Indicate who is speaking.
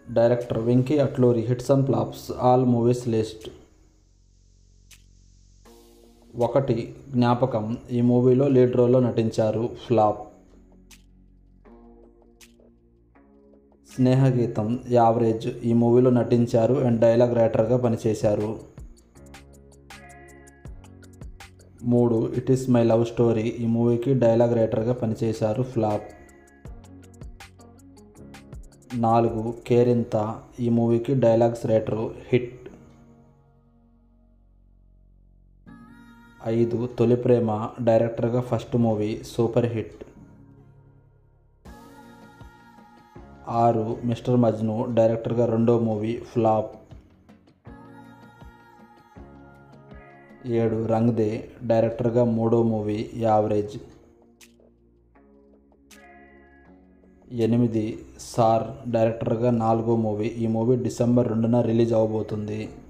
Speaker 1: director Venky Atluri hits and flops all movies list ఒకటి జ్ఞాపకం ఈ మూవీలో లీడ్ రోల్లో నటించారు ఫ్లాప్ స్నేహగీతం యావరేజ్ ఈ మూవీలో నటించారు అండ్ డైలాగ్ రైటర్గా పనిచేశారు మూడు it is my love story ఈ మూవీకి డైలాగ్ రైటర్గా పనిచేశారు ఫ్లాప్ నాలుగు కేరింత ఈ మూవీకి డైలాగ్స్ రైటరు హిట్ ఐదు తొలి ప్రేమ డైరెక్టర్గా ఫస్ట్ మూవీ సూపర్ హిట్ ఆరు మిస్టర్ మజ్ను డైరెక్టర్గా రెండో మూవీ ఫ్లాప్ ఏడు రంగ్దే డైరెక్టర్గా మూడో మూవీ యావరేజ్ ఎనిమిది సార్ డైరెక్టర్గా నాలుగో మూవీ ఈ మూవీ డిసెంబర్ రెండున రిలీజ్ అవబోతుంది